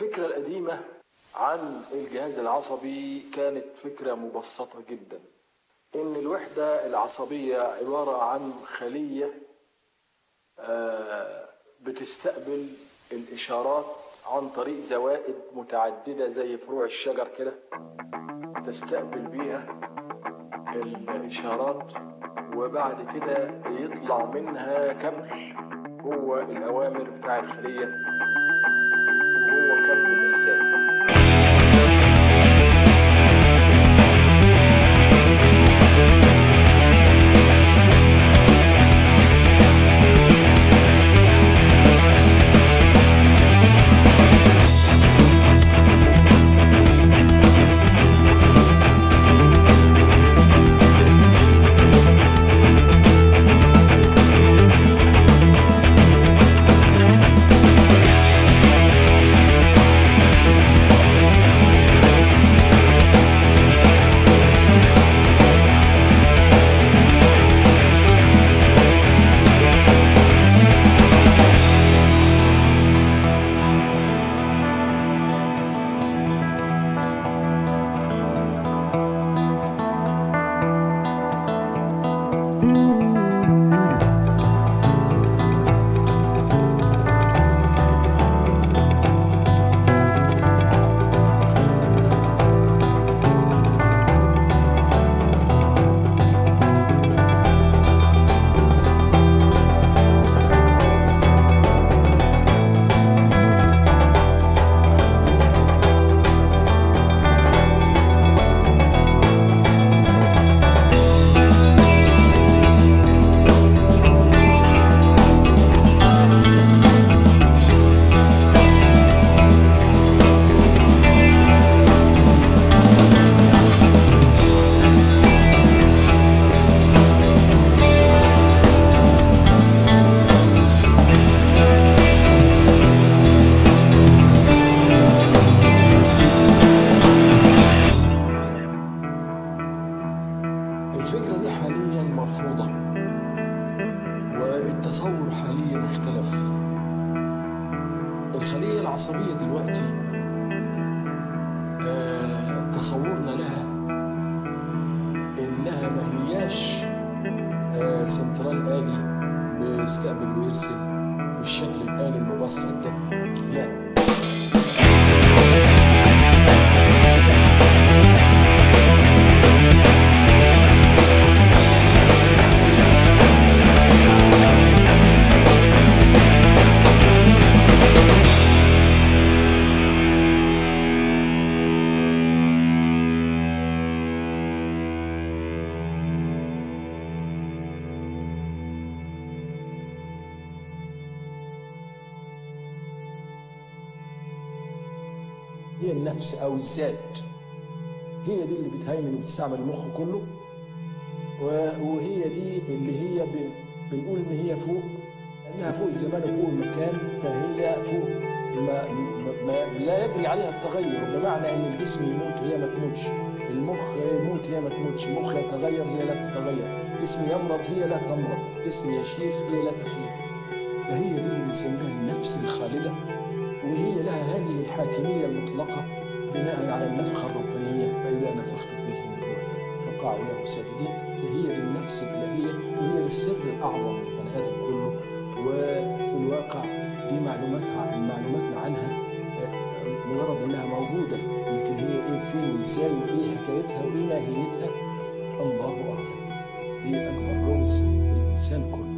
الفكرة القديمة عن الجهاز العصبي كانت فكرة مبسطة جدا إن الوحدة العصبية عبارة عن خلية آه، بتستقبل الإشارات عن طريق زوائد متعددة زي فروع الشجر كده تستقبل بيها الإشارات وبعد كده يطلع منها كبل هو الأوامر بتاع الخلية وهو كبل الإرسال الفكرة دي حاليا مرفوضة والتصور حاليا اختلف الخلية العصبية دلوقتي آه تصورنا لها إنها ما هياش آه سنترال آلي بيستقبل ويرسل بالشكل الآلي المبسط ده لا هي النفس او الذات هي دي اللي بتهيمن وبتستعمل المخ كله و- وهي دي اللي هي بن- بنقول ان هي فوق انها فوق الزمان وفوق المكان فهي فوق ما, ما, ما لا يجري عليها التغير بمعنى ان الجسم يموت هي ما تموتش المخ يموت هي ما تموتش المخ يتغير هي لا تتغير جسم يمرض هي لا تمرض جسم يشيخ هي لا تشيخ فهي دي اللي بنسميها النفس الخالده وهي لها هذه الحاكمية المطلقة بناء على النفخة الربانية فإذا نفخت فيه من روحي فقعوا له ساجدين فهي دي النفس الإلهية وهي دي السر الأعظم للبني آدم كله وفي الواقع دي معلوماتها معلوماتنا عنها آه، مجرد إنها موجودة لكن هي إيه وفين وإزاي وإيه حكايتها وإيه ماهيتها الله أعلم دي أكبر لغز في الإنسان كله